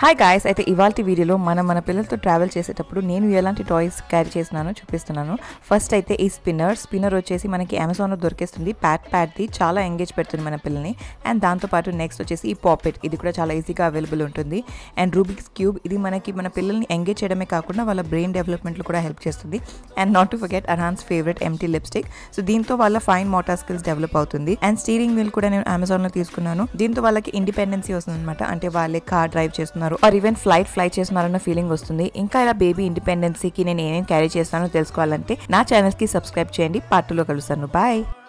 hi guys అయితే ఇవాళ వీడియోలో మనం మన పిల్లలతో ట్రావెల్ చేసేటప్పుడు నేను ఎలాంటి టాయ్స్ క్యారీ చేస్తున్నానో చూపిస్తున్నాను ఫస్ట్ అయితే ఈ స్పిన్నర్ స్పిన్నర్ వచ్చేసి మనకి అమెజాన్లో దొరికేస్తుంది ప్యాట్ ప్యాట్ది చాలా ఎంగేజ్ పెడుతుంది మన పిల్లల్ని అండ్ దాంతోపాటు నెక్స్ట్ వచ్చేసి ఈ పాపెట్ ఇది కూడా చాలా ఈజీగా అవైలబుల్ ఉంటుంది అండ్ రూబిక్స్ క్యూబ్ ఇది మనకి మన పిల్లల్ని ఎంగేజ్ చేయడమే కాకుండా వాళ్ళ బ్రెయిన్ డెవలప్మెంట్లో కూడా హెల్ప్ చేస్తుంది and not to forget Arhaan's favourite empty lipstick so దీంతో వాళ్ళ ఫైన్ మోటార్ స్కిల్స్ డెవలప్ అవుతుంది అండ్ స్టీరింగ్ వీల్ కూడా నేను అమెజాన్లో తీసుకున్నాను దీంతో వాళ్ళకి ఇండిపెండెన్సీ వస్తుంది అనమాట అంటే వాళ్ళే కార్ డ్రైవ్ చేస్తున్నారు ఆర్ ఈవెన్ ఫ్లైట్ ఫ్లై చేస్తున్నారన్న ఫీలింగ్ వస్తుంది ఇంకా ఇలా బేబీ ఇండిపెండెన్సీకి నేను ఏమేమి క్యారీ చేస్తానో తెలుసుకోవాలంటే నా ఛానల్కి సబ్స్క్రైబ్ చేయండి పార్ట్ టూలో కలుస్తాను బాయ్